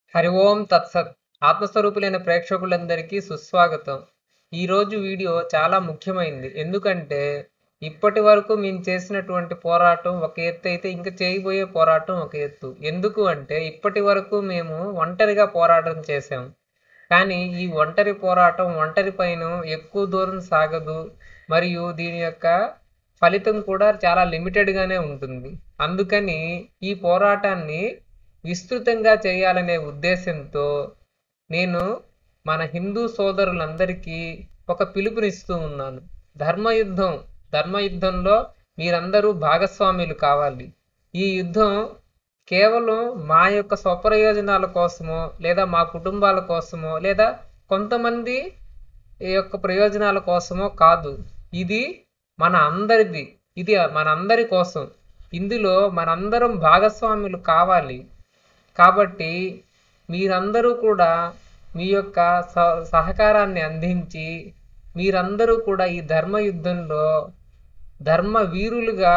హరి ఓం తత్సత్ ఆత్మస్వరూపులైన ప్రేక్షకులందరికీ సుస్వాగతం ఈరోజు వీడియో చాలా ముఖ్యమైనది ఎందుకంటే ఇప్పటి వరకు మేము చేసినటువంటి పోరాటం ఒక ఎత్తు అయితే ఇంకా చేయబోయే పోరాటం ఒక ఎత్తు ఎందుకు అంటే ఇప్పటి వరకు మేము ఒంటరిగా పోరాటం చేసాం కానీ ఈ ఒంటరి పోరాటం ఒంటరి పైన ఎక్కువ దూరం సాగదు మరియు దీని యొక్క ఫలితం కూడా చాలా లిమిటెడ్గానే ఉంటుంది అందుకని ఈ పోరాటాన్ని విస్తృతంగా చేయాలనే ఉద్దేశంతో నేను మన హిందూ సోదరులందరికీ ఒక పిలుపునిస్తూ ఉన్నాను ధర్మయుద్ధం ధర్మయుద్ధంలో మీరందరూ భాగస్వాములు కావాలి ఈ యుద్ధం కేవలం మా యొక్క స్వప్రయోజనాల కోసమో లేదా మా కుటుంబాల కోసమో లేదా కొంతమంది యొక్క ప్రయోజనాల కోసమో కాదు ఇది మన అందరిది ఇది మనందరి కోసం ఇందులో మనందరం భాగస్వాములు కావాలి కాబట్టి మీరందరూ కూడా మీ యొక్క స- సహకారాన్ని అందించి మీరందరూ కూడా ఈ ధర్మ యుద్ధంలో ధర్మ వీరులుగా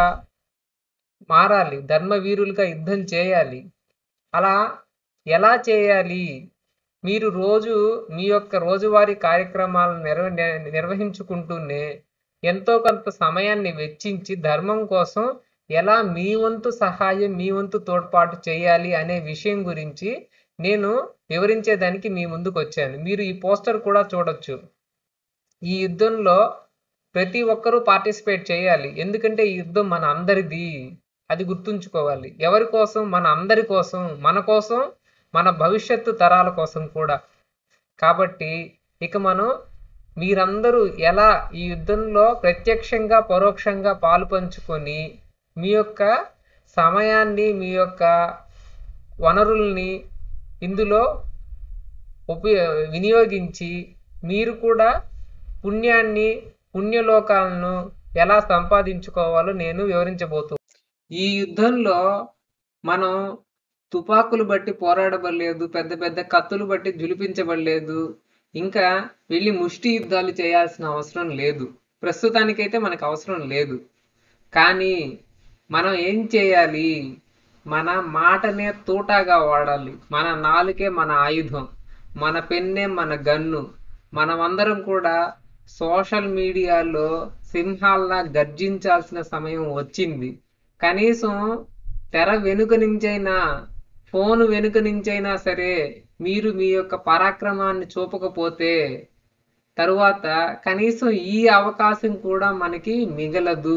మారాలి ధర్మ వీరులుగా యుద్ధం చేయాలి అలా ఎలా చేయాలి మీరు రోజు మీ యొక్క రోజువారీ కార్యక్రమాలను నిర్వ నిర్వహించుకుంటూనే ఎంతో కొంత సమయాన్ని వెచ్చించి ధర్మం కోసం ఎలా మీ వంతు సహాయం మీ వంతు తోడ్పాటు చేయాలి అనే విషయం గురించి నేను వివరించేదానికి మీ ముందుకు వచ్చాను మీరు ఈ పోస్టర్ కూడా చూడొచ్చు ఈ యుద్ధంలో ప్రతి ఒక్కరూ పార్టిసిపేట్ చేయాలి ఎందుకంటే ఈ యుద్ధం మన అందరిది అది గుర్తుంచుకోవాలి ఎవరి కోసం మన అందరి కోసం మన కోసం మన భవిష్యత్తు తరాల కోసం కూడా కాబట్టి ఇక మనం మీరందరూ ఎలా ఈ యుద్ధంలో ప్రత్యక్షంగా పరోక్షంగా పాలు పంచుకొని మీ యొక్క సమయాన్ని మీ యొక్క వనరుల్ని ఇందులో ఉపయో వినియోగించి మీరు కూడా పుణ్యాన్ని పుణ్యలోకాలను ఎలా సంపాదించుకోవాలో నేను వివరించబోతు ఈ యుద్ధంలో మనం తుపాకులు బట్టి పోరాడబడలేదు పెద్ద పెద్ద కత్తులు బట్టి జులిపించబడలేదు ఇంకా వెళ్ళి ముష్టి యుద్ధాలు చేయాల్సిన అవసరం లేదు ప్రస్తుతానికైతే మనకు అవసరం లేదు కానీ మనం ఏం చేయాలి మన మాటనే తూటాగా వాడాలి మన నాలుకే మన ఆయుధం మన పెన్నే మన గన్ను మనమందరం కూడా సోషల్ మీడియాలో సింహాల్లా గర్జించాల్సిన సమయం వచ్చింది కనీసం తెర వెనుక నుంచైనా ఫోన్ వెనుక నుంచైనా సరే మీరు మీ యొక్క పరాక్రమాన్ని చూపకపోతే తరువాత కనీసం ఈ అవకాశం కూడా మనకి మిగలదు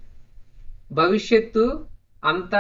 భవిష్యత్తు అంత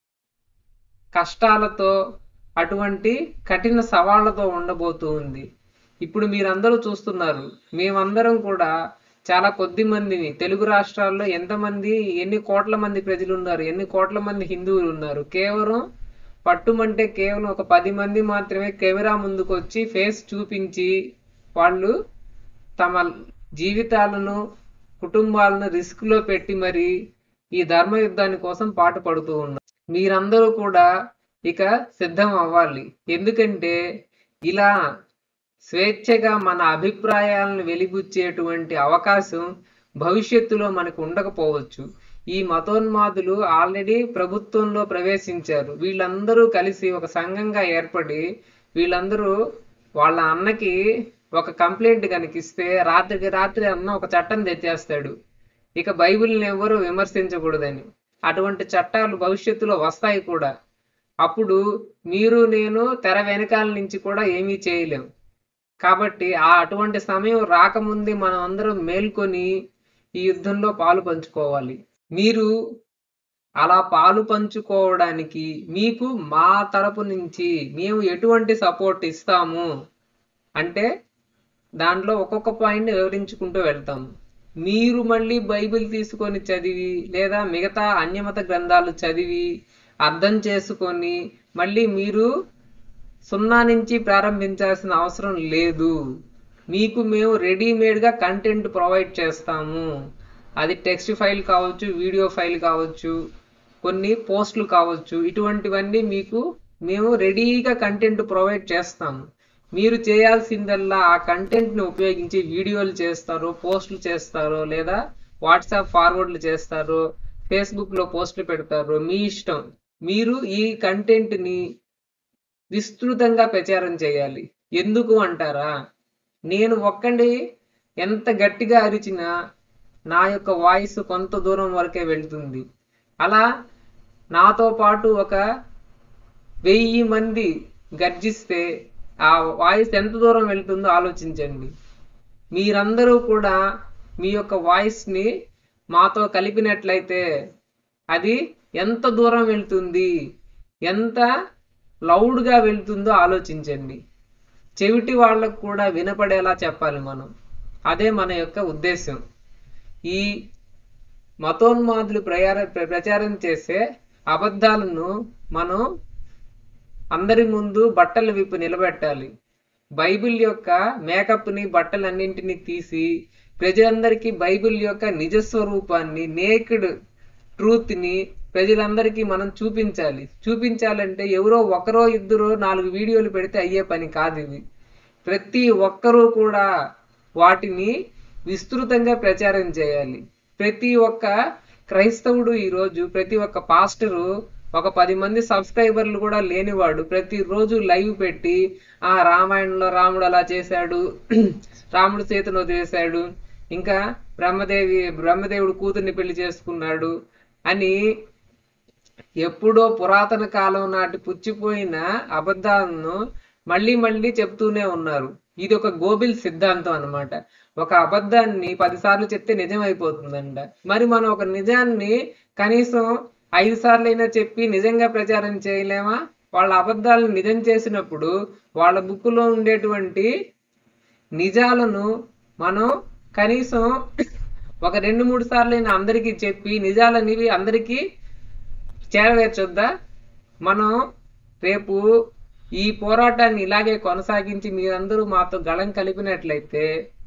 కష్టాలతో అటువంటి కఠిన సవాళ్లతో ఉండబోతూ ఉంది ఇప్పుడు మీరందరూ చూస్తున్నారు మేమందరం కూడా చాలా కొద్ది మందిని తెలుగు రాష్ట్రాల్లో ఎంతమంది ఎన్ని కోట్ల మంది ప్రజలు ఉన్నారు ఎన్ని కోట్ల మంది హిందువులు ఉన్నారు కేవలం పట్టుమంటే కేవలం ఒక పది మంది మాత్రమే కెమెరా ముందుకు వచ్చి ఫేస్ చూపించి వాళ్ళు తమ జీవితాలను కుటుంబాలను రిస్క్ లో పెట్టి మరి ఈ ధర్మ యుద్ధాని కోసం పాటు పడుతూ ఉన్నారు మీరందరూ కూడా ఇక సిద్ధం అవ్వాలి ఎందుకంటే ఇలా స్వేచ్ఛగా మన అభిప్రాయాలను వెలిబుచ్చేటువంటి అవకాశం భవిష్యత్తులో మనకు ఉండకపోవచ్చు ఈ మతోన్మాదులు ఆల్రెడీ ప్రభుత్వంలో ప్రవేశించారు వీళ్ళందరూ కలిసి ఒక సంఘంగా ఏర్పడి వీళ్ళందరూ వాళ్ళ అన్నకి ఒక కంప్లైంట్ కనిపిస్తే రాత్రికి రాత్రి అన్న ఒక చట్టం తెచ్చేస్తాడు ఇక బైబిల్ని ఎవరు విమర్శించకూడదని అటువంటి చట్టాలు భవిష్యత్తులో వస్తాయి కూడా అప్పుడు మీరు నేను తెర వెనకాల నుంచి కూడా ఏమీ చేయలేం కాబట్టి ఆ అటువంటి సమయం రాకముందే మనం అందరం మేల్కొని ఈ యుద్ధంలో పాలు పంచుకోవాలి మీరు అలా పాలు పంచుకోవడానికి మీకు మా తరపు నుంచి మేము ఎటువంటి సపోర్ట్ ఇస్తాము అంటే దాంట్లో ఒక్కొక్క పాయింట్ వివరించుకుంటూ వెళ్తాము మీరు మళ్ళీ బైబిల్ తీసుకొని చదివి లేదా మిగతా అన్యమత గ్రంథాలు చదివి అర్థం చేసుకొని మళ్ళీ మీరు సున్నా నుంచి ప్రారంభించాల్సిన అవసరం లేదు మీకు మేము రెడీమేడ్గా కంటెంట్ ప్రొవైడ్ చేస్తాము అది టెక్స్ట్ ఫైల్ కావచ్చు వీడియో ఫైల్ కావచ్చు కొన్ని పోస్టులు కావచ్చు ఇటువంటివన్నీ మీకు మేము రెడీగా కంటెంట్ ప్రొవైడ్ చేస్తాము మీరు చేయాల్సిందల్లా ఆ కంటెంట్ని ఉపయోగించి వీడియోలు చేస్తారో పోస్టులు చేస్తారో లేదా వాట్సాప్ ఫార్వర్డ్లు చేస్తారో ఫేస్బుక్లో పోస్టులు పెడతారో మీ ఇష్టం మీరు ఈ కంటెంట్ని విస్తృతంగా ప్రచారం చేయాలి ఎందుకు అంటారా నేను ఒక్కడి ఎంత గట్టిగా అరిచినా నా యొక్క వాయిస్ కొంత దూరం వరకే వెళ్తుంది అలా నాతో పాటు ఒక వెయ్యి మంది గర్జిస్తే ఆ వాయిస్ ఎంత దూరం వెళ్తుందో ఆలోచించండి మీరందరూ కూడా మీ యొక్క వాయిస్ని మాతో కలిపినట్లయితే అది ఎంత దూరం వెళ్తుంది ఎంత లౌడ్గా వెళ్తుందో ఆలోచించండి చెవిటి వాళ్ళకు కూడా వినపడేలా చెప్పాలి మనం అదే మన యొక్క ఉద్దేశం ఈ మతోన్మాదులు ప్రయార ప్రచారం చేసే అబద్ధాలను మనం అందరి ముందు బట్టలు విప్పు నిలబెట్టాలి బైబిల్ యొక్క మేకప్ని బట్టలన్నింటినీ తీసి ప్రజలందరికీ బైబిల్ యొక్క నిజస్వరూపాన్ని నేక్డ్ ట్రూత్ని ప్రజలందరికీ మనం చూపించాలి చూపించాలంటే ఎవరో ఒకరో ఇద్దరో నాలుగు వీడియోలు పెడితే అయ్యే పని కాదు ఇది ప్రతి ఒక్కరూ కూడా వాటిని విస్తృతంగా ప్రచారం చేయాలి ప్రతి ఒక్క క్రైస్తవుడు ఈరోజు ప్రతి ఒక్క పాస్టరు ఒక పది మంది సబ్స్క్రైబర్లు కూడా లేనివాడు ప్రతిరోజు లైవ్ పెట్టి ఆ రామాయణంలో రాముడు అలా చేశాడు రాముడు సీతను వదిలేశాడు ఇంకా బ్రహ్మదేవి బ్రహ్మదేవుడు కూతుర్ని పెళ్లి చేసుకున్నాడు అని ఎప్పుడో పురాతన కాలం నాటి పుచ్చిపోయిన అబద్ధాలను మళ్ళీ మళ్ళీ చెప్తూనే ఉన్నారు ఇది ఒక గోబిల్ సిద్ధాంతం అన్నమాట ఒక అబద్ధాన్ని పదిసార్లు చెప్తే నిజం అయిపోతుందంట మరి మనం ఒక నిజాన్ని కనీసం ఐదు సార్లైనా చెప్పి నిజంగా ప్రచారం చేయలేమా వాళ్ళ అబద్ధాలను నిజం చేసినప్పుడు వాళ్ళ బుక్కులో ఉండేటువంటి నిజాలను మనం కనీసం ఒక రెండు మూడు సార్లైనా అందరికీ చెప్పి నిజాలనేవి అందరికీ చేరవేర్చొద్దా మనం రేపు ఈ పోరాటాన్ని ఇలాగే కొనసాగించి మీరందరూ మాతో గళం కలిపినట్లయితే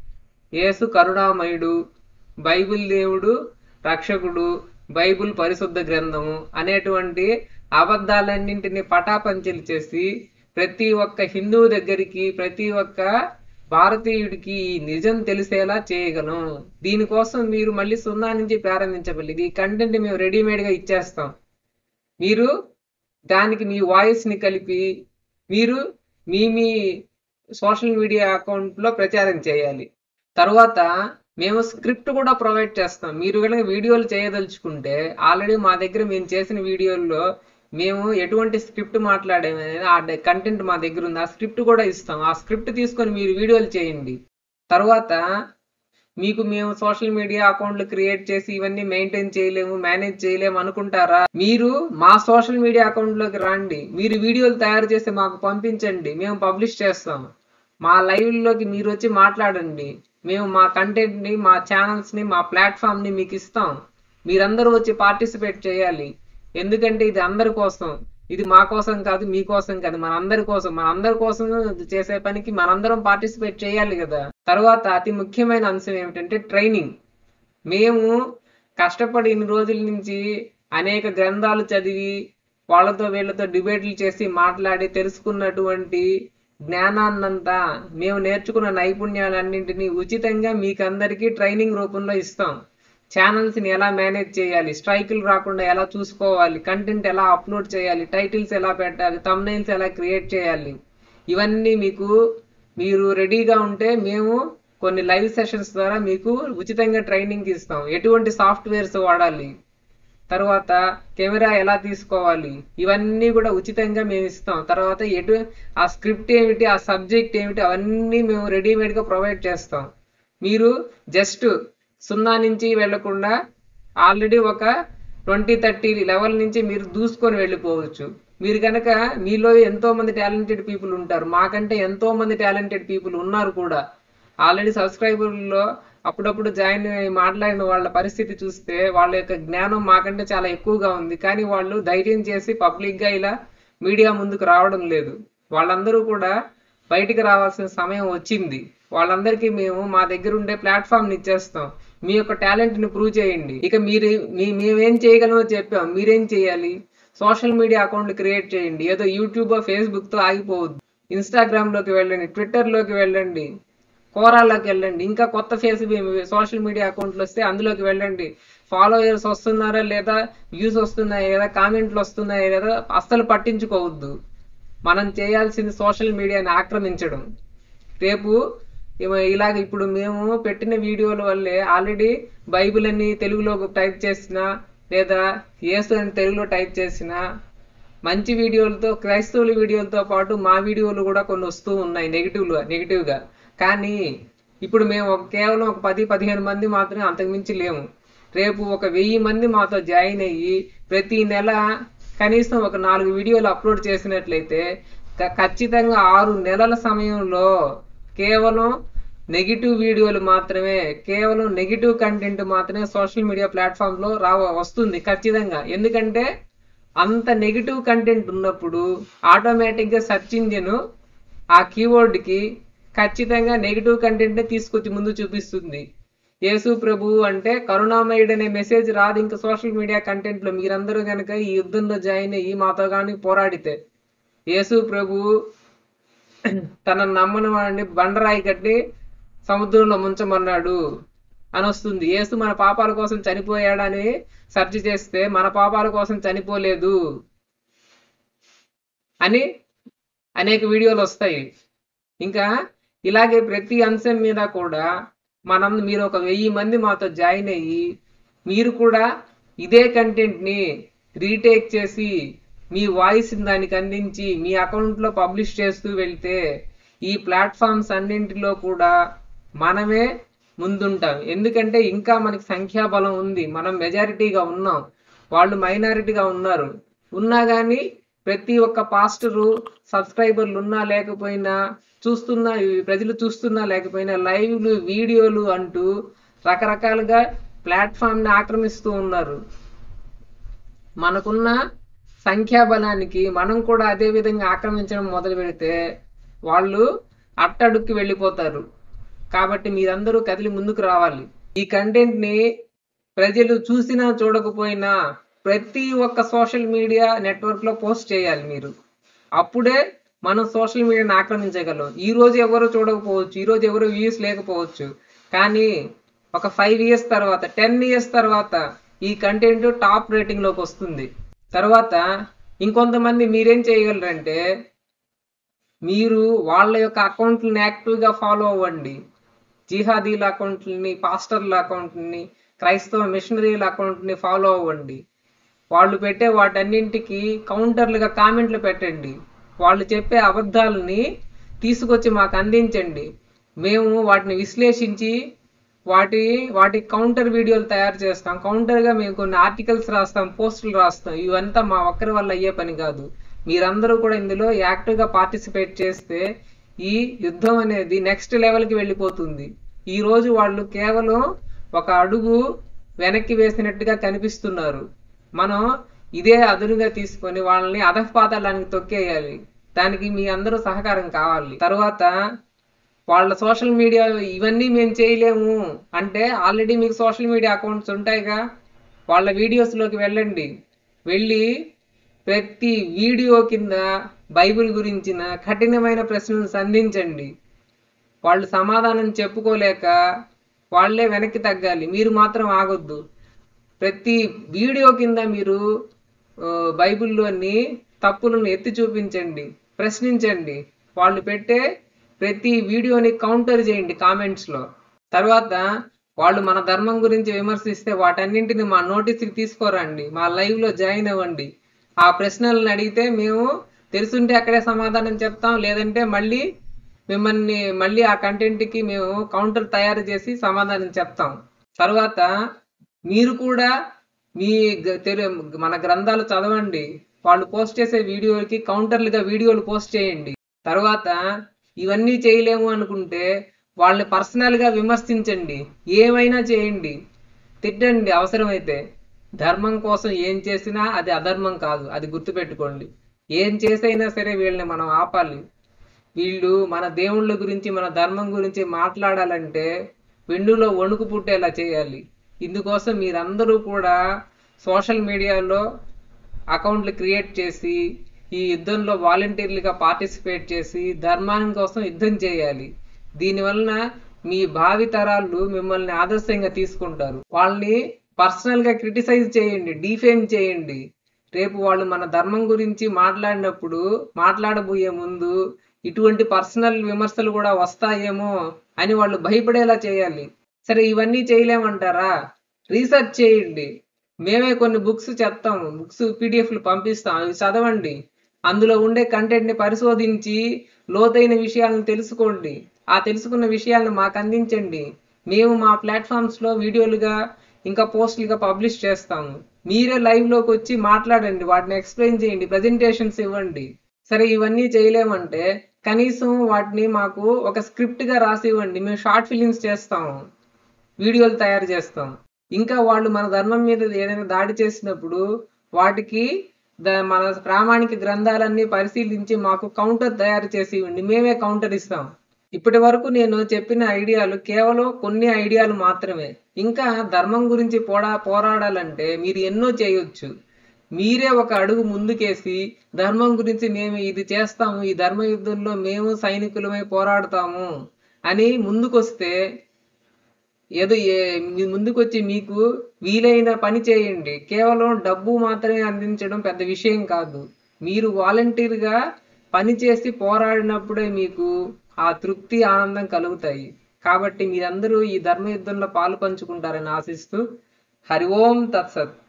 యేసు కరుణామయుడు బైబిల్ దేవుడు రక్షకుడు బైబిల్ పరిశుద్ధ గ్రంథము అనేటువంటి అబద్ధాలన్నింటినీ పటాపంచలు చేసి ప్రతి ఒక్క హిందువు దగ్గరికి ప్రతి ఒక్క భారతీయుడికి ఈ నిజం తెలిసేలా చేయగలం దీనికోసం మీరు మళ్ళీ సున్నా నుంచి ప్రారంభించబడి ఈ కంటెంట్ మేము రెడీమేడ్గా ఇచ్చేస్తాం మీరు దానికి మీ వాయిస్ని కలిపి మీరు మీ మీ సోషల్ మీడియా అకౌంట్లో ప్రచారం చేయాలి తర్వాత మేము స్క్రిప్ట్ కూడా ప్రొవైడ్ చేస్తాం మీరు కనుక వీడియోలు చేయదలుచుకుంటే ఆల్రెడీ మా దగ్గర మేము చేసిన వీడియోల్లో మేము ఎటువంటి స్క్రిప్ట్ మాట్లాడేమనేది ఆ కంటెంట్ మా దగ్గర ఉంది ఆ స్క్రిప్ట్ కూడా ఇస్తాం ఆ స్క్రిప్ట్ తీసుకొని మీరు వీడియోలు చేయండి తర్వాత మీకు మేము సోషల్ మీడియా అకౌంట్లు క్రియేట్ చేసి ఇవన్నీ మెయింటైన్ చేయలేము మేనేజ్ చేయలేము అనుకుంటారా మీరు మా సోషల్ మీడియా అకౌంట్లోకి రండి మీరు వీడియోలు తయారు చేసి మాకు పంపించండి మేము పబ్లిష్ చేస్తాం మా లైవ్లోకి మీరు వచ్చి మాట్లాడండి మేము మా కంటెంట్ని మా ఛానల్స్ని మా ప్లాట్ఫామ్ని మీకు ఇస్తాం మీరందరూ వచ్చి పార్టిసిపేట్ చేయాలి ఎందుకంటే ఇది అందరి కోసం ఇది మా కోసం కాదు మీ కోసం కాదు మన అందరి కోసం మన అందరి కోసం చేసే పనికి మనందరం పార్టిసిపేట్ చేయాలి కదా తర్వాత అతి ముఖ్యమైన అంశం ఏమిటంటే ట్రైనింగ్ మేము కష్టపడి ఇన్ని రోజుల నుంచి అనేక గ్రంథాలు చదివి వాళ్ళతో వీళ్ళతో డిబేట్లు చేసి మాట్లాడి తెలుసుకున్నటువంటి జ్ఞానాన్నంతా మేము నేర్చుకున్న నైపుణ్యాలన్నింటినీ ఉచితంగా మీకు అందరికీ ట్రైనింగ్ రూపంలో ఇస్తాం ఛానల్స్ని ఎలా మేనేజ్ చేయాలి స్ట్రైకులు రాకుండా ఎలా చూసుకోవాలి కంటెంట్ ఎలా అప్లోడ్ చేయాలి టైటిల్స్ ఎలా పెట్టాలి తమ్నైల్స్ ఎలా క్రియేట్ చేయాలి ఇవన్నీ మీకు మీరు రెడీగా ఉంటే మేము కొన్ని లైవ్ సెషన్స్ ద్వారా మీకు ఉచితంగా ట్రైనింగ్ ఇస్తాం ఎటువంటి సాఫ్ట్వేర్స్ వాడాలి తర్వాత కెమెరా ఎలా తీసుకోవాలి ఇవన్నీ కూడా ఉచితంగా మేము ఇస్తాం తర్వాత ఎటు ఆ స్క్రిప్ట్ ఏమిటి ఆ సబ్జెక్ట్ ఏమిటి అవన్నీ మేము రెడీమేడ్గా ప్రొవైడ్ చేస్తాం మీరు జస్ట్ సున్నా నుంచి వెళ్లకుండా ఆల్రెడీ ఒక ట్వంటీ థర్టీ లెవెల్ నుంచి మీరు దూసుకొని వెళ్ళిపోవచ్చు మీరు కనుక మీలో ఎంతో మంది టాలెంటెడ్ పీపుల్ ఉంటారు మాకంటే ఎంతో మంది టాలెంటెడ్ పీపుల్ ఉన్నారు కూడా ఆల్రెడీ సబ్స్క్రైబర్లో అప్పుడప్పుడు జాయిన్ అయ్యి మాట్లాడిన వాళ్ళ పరిస్థితి చూస్తే వాళ్ళ యొక్క జ్ఞానం మాకంటే చాలా ఎక్కువగా ఉంది కానీ వాళ్ళు ధైర్యం చేసి పబ్లిక్గా ఇలా మీడియా ముందుకు రావడం లేదు వాళ్ళందరూ కూడా బయటికి రావాల్సిన సమయం వచ్చింది వాళ్ళందరికీ మేము మా దగ్గర ఉండే ప్లాట్ఫామ్ని ఇచ్చేస్తాం మీ యొక్క టాలెంట్ని ప్రూవ్ చేయండి ఇక మీరు మీ మేమేం చేయగలమో చెప్పాం మీరేం చేయాలి సోషల్ మీడియా అకౌంట్లు క్రియేట్ చేయండి ఏదో యూట్యూబ్ ఫేస్బుక్తో ఆగిపోవద్దు ఇన్స్టాగ్రామ్లోకి వెళ్ళండి ట్విట్టర్లోకి వెళ్ళండి కోరాల్లోకి వెళ్ళండి ఇంకా కొత్త ఫేస్ సోషల్ మీడియా అకౌంట్లు వస్తే అందులోకి వెళ్ళండి ఫాలోయర్స్ వస్తున్నారా లేదా వ్యూస్ వస్తున్నాయా లేదా కామెంట్లు వస్తున్నాయా లేదా అస్సలు పట్టించుకోవద్దు మనం చేయాల్సింది సోషల్ మీడియాని ఆక్రమించడం రేపు ఇవ- ఇలాగ ఇప్పుడు మేము పెట్టిన వీడియోల వల్లే ఆల్రెడీ బైబిల్ అని తెలుగులో టైప్ చేసిన లేదా యేసు అని తెలుగులో టైప్ చేసిన మంచి వీడియోలతో క్రైస్తవుల వీడియోలతో పాటు మా వీడియోలు కూడా కొన్ని వస్తూ ఉన్నాయి నెగిటివ్గా నెగిటివ్గా కానీ ఇప్పుడు మేము ఒక కేవలం ఒక పది పదిహేను మంది మాత్రమే అంతకుమించి లేము రేపు ఒక వెయ్యి మంది మాతో జాయిన్ అయ్యి ప్రతి నెల కనీసం ఒక నాలుగు వీడియోలు అప్లోడ్ చేసినట్లయితే క- ఖచ్చితంగా ఆరు నెలల సమయంలో కేవలం నెగిటివ్ వీడియోలు మాత్రమే కేవలం నెగిటివ్ కంటెంట్ మాత్రమే సోషల్ మీడియా ప్లాట్ఫామ్ లో రా వస్తుంది ఖచ్చితంగా ఎందుకంటే అంత నెగిటివ్ కంటెంట్ ఉన్నప్పుడు ఆటోమేటిక్ గా సెర్చ్ ఇంజిన్ ఆ కీవర్డ్ కి ఖచ్చితంగా నెగిటివ్ కంటెంట్ తీసుకొచ్చి ముందు చూపిస్తుంది యేసు ప్రభు అంటే కరుణామయుడు అనే మెసేజ్ రాదు ఇంకా సోషల్ మీడియా కంటెంట్ లో మీరందరూ కనుక ఈ యుద్ధంలో జాయిన్ అయ్యి మాతో కానీ పోరాడితే యేసు ప్రభు తన నమ్మని వాడిని బండరాయి కట్టి సముద్రంలో ముంచమన్నాడు అని వస్తుంది యేసు మన పాపాల కోసం చనిపోయాడని సెర్చ్ చేస్తే మన పాపాల కోసం చనిపోలేదు అని అనేక వీడియోలు వస్తాయి ఇంకా ఇలాగే ప్రతి అంశం మీద కూడా మనం మీరు ఒక వెయ్యి మంది మాతో జాయిన్ అయ్యి మీరు కూడా ఇదే కంటెంట్ ని రీటేక్ చేసి మీ వాయిస్ దానికి అందించి మీ అకౌంట్ లో పబ్లిష్ చేస్తూ వెళ్తే ఈ ప్లాట్ఫామ్స్ అన్నింటిలో కూడా మనమే ముందుంటాం ఎందుకంటే ఇంకా మనకి సంఖ్యాబలం ఉంది మనం మెజారిటీగా ఉన్నాం వాళ్ళు మైనారిటీగా ఉన్నారు ఉన్నా కానీ ప్రతి ఒక్క పాస్టరు సబ్స్క్రైబర్లు ఉన్నా లేకపోయినా చూస్తున్నా ఈ ప్రజలు చూస్తున్నా లేకపోయినా లైవ్లు వీడియోలు అంటూ రకరకాలుగా ప్లాట్ఫామ్ ని ఆక్రమిస్తూ ఉన్నారు మనకున్న సంఖ్యాబలానికి మనం కూడా అదే విధంగా ఆక్రమించడం మొదలు పెడితే వాళ్ళు అట్టడుక్కి వెళ్ళిపోతారు కాబట్టి మీరందరూ కదిలి ముందుకు రావాలి ఈ కంటెంట్ ని ప్రజలు చూసినా చూడకపోయినా ప్రతి ఒక్క సోషల్ మీడియా నెట్వర్క్ లో పోస్ట్ చేయాలి మీరు అప్పుడే మనం సోషల్ మీడియాని ఆక్రమించగలం ఈ రోజు ఎవరు చూడకపోవచ్చు ఈ రోజు ఎవరు వ్యూస్ లేకపోవచ్చు కానీ ఒక ఫైవ్ ఇయర్స్ తర్వాత టెన్ ఇయర్స్ తర్వాత ఈ కంటెంట్ టాప్ రేటింగ్ లోకి వస్తుంది తర్వాత ఇంకొంతమంది మీరేం చేయగలరంటే మీరు వాళ్ళ యొక్క అకౌంట్లని యాక్టివ్గా ఫాలో అవ్వండి జిహాదీల అకౌంట్లని పాస్టర్ల అకౌంట్ని క్రైస్తవ మిషనరీల అకౌంట్ని ఫాలో అవ్వండి వాళ్ళు పెట్టే వాటన్నింటికి కౌంటర్లుగా కామెంట్లు పెట్టండి వాళ్ళు చెప్పే అబద్ధాలని తీసుకొచ్చి మాకు అందించండి మేము వాటిని విశ్లేషించి వాటి వాటి కౌంటర్ వీడియోలు తయారు చేస్తాం కౌంటర్గా మేము కొన్ని ఆర్టికల్స్ రాస్తాం పోస్టులు రాస్తాం ఇవంతా మా ఒక్కరి వల్ల అయ్యే పని కాదు మీరందరూ కూడా ఇందులో యాక్టివ్గా పార్టిసిపేట్ చేస్తే ఈ యుద్ధం అనేది నెక్స్ట్ లెవెల్కి వెళ్ళిపోతుంది ఈ రోజు వాళ్ళు కేవలం ఒక అడుగు వెనక్కి వేసినట్టుగా కనిపిస్తున్నారు మనం ఇదే అదునుగా తీసుకొని వాళ్ళని అధపాతాళానికి తొక్కేయాలి దానికి మీ అందరూ సహకారం కావాలి తర్వాత వాళ్ళ సోషల్ మీడియా ఇవన్నీ మేము చేయలేము అంటే ఆల్రెడీ మీకు సోషల్ మీడియా అకౌంట్స్ ఉంటాయిగా వాళ్ళ వీడియోస్లోకి వెళ్ళండి వెళ్ళి ప్రతి వీడియో కింద బైబిల్ గురించిన కఠినమైన ప్రశ్నలు సంధించండి వాళ్ళు సమాధానం చెప్పుకోలేక వాళ్ళే వెనక్కి తగ్గాలి మీరు మాత్రం ఆగొద్దు ప్రతి వీడియో కింద మీరు ఆ, బైబిల్లోని తప్పులను ఎత్తి చూపించండి ప్రశ్నించండి వాళ్ళు పెట్టే ప్రతి వీడియోని కౌంటర్ చేయండి కామెంట్స్ లో తర్వాత వాళ్ళు మన ధర్మం గురించి విమర్శిస్తే వాటన్నింటిని మా నోటీస్కి తీసుకోరండి మా లైవ్ లో జాయిన్ అవ్వండి ఆ ప్రశ్నలను అడిగితే మేము తెలుసుంటే అక్కడే సమాధానం చెప్తాం లేదంటే మళ్ళీ మిమ్మల్ని మళ్ళీ ఆ కంటెంట్ కి మేము కౌంటర్ తయారు చేసి సమాధానం చెప్తాం తర్వాత మీరు కూడా మీ గ- తెలు మన గ్రంథాలు చదవండి వాళ్ళు పోస్ట్ చేసే వీడియోలకి కౌంటర్లుగా వీడియోలు పోస్ట్ చేయండి తర్వాత ఇవన్నీ చేయలేము అనుకుంటే వాళ్ళని పర్సనల్ గా విమర్శించండి ఏమైనా చేయండి తిట్టండి అవసరమైతే ధర్మం కోసం ఏం చేసినా అది అధర్మం కాదు అది గుర్తుపెట్టుకోండి ఏం చేసైనా సరే వీళ్ళని మనం ఆపాలి వీళ్ళు మన దేవుళ్ళ గురించి మన ధర్మం గురించి మాట్లాడాలంటే వెన్నులో వణుకు పుట్టేలా చేయాలి ఇందుకోసం మీరందరూ కూడా సోషల్ మీడియాలో అకౌంట్లు క్రియేట్ చేసి ఈ యుద్ధంలో వాలంటీర్లుగా పార్టిసిపేట్ చేసి ధర్మానం కోసం యుద్ధం చేయాలి దీనివలన మీ భావి తరాలు మిమ్మల్ని ఆదర్శంగా తీసుకుంటారు వాళ్ళని పర్సనల్ గా క్రిటిసైజ్ చేయండి డిఫేమ్ చేయండి రేపు వాళ్ళు మన ధర్మం గురించి మాట్లాడినప్పుడు మాట్లాడబోయే ముందు ఇటువంటి పర్సనల్ విమర్శలు కూడా వస్తాయేమో అని వాళ్ళు భయపడేలా చేయాలి సరే ఇవన్నీ చేయలేమంటారా రీసెర్చ్ చేయండి మేమే కొన్ని బుక్స్ చెప్తాము బుక్స్ పీడిఎఫ్లు పంపిస్తాం అవి చదవండి అందులో ఉండే కంటెంట్ని పరిశోధించి లోతైన విషయాలను తెలుసుకోండి ఆ తెలుసుకున్న విషయాలను మాకు అందించండి మేము మా ప్లాట్ఫామ్స్లో వీడియోలుగా ఇంకా పోస్టులుగా పబ్లిష్ చేస్తాము మీరే లైవ్లోకి వచ్చి మాట్లాడండి వాటిని ఎక్స్ప్లెయిన్ చేయండి ప్రజెంటేషన్స్ ఇవ్వండి సరే ఇవన్నీ చేయలేమంటే కనీసం వాటిని మాకు ఒక స్క్రిప్ట్గా రాసి ఇవ్వండి మేము షార్ట్ ఫిలిమ్స్ చేస్తాము వీడియోలు తయారు చేస్తాం ఇంకా వాళ్ళు మన ధర్మం మీద ఏదైనా దాడి చేసినప్పుడు వాటికి ద- మన ప్రామాణిక గ్రంథాలన్నీ పరిశీలించి మాకు కౌంటర్ తయారు చేసి ఇవ్వండి మేమే కౌంటర్ ఇస్తాం ఇప్పటి వరకు నేను చెప్పిన ఐడియాలు కేవలం కొన్ని ఐడియాలు మాత్రమే ఇంకా ధర్మం గురించి పోడా పోరాడాలంటే మీరు ఎన్నో చేయొచ్చు మీరే ఒక అడుగు ముందుకేసి ధర్మం గురించి మేము ఇది చేస్తాము ఈ ధర్మ యుద్ధంలో మేము సైనికులమై పోరాడతాము అని ముందుకొస్తే ఏదో ఏ- మీ ముందుకొచ్చి మీకు వీలైన పని చేయండి కేవలం డబ్బు మాత్రమే అందించడం పెద్ద విషయం కాదు మీరు వాలంటీర్గా పని చేసి పోరాడినప్పుడే మీకు ఆ తృప్తి ఆనందం కలుగుతాయి కాబట్టి మీరందరూ ఈ ధర్మ యుద్ధంలో పాలు పంచుకుంటారని ఆశిస్తూ హరి ఓం తత్సత్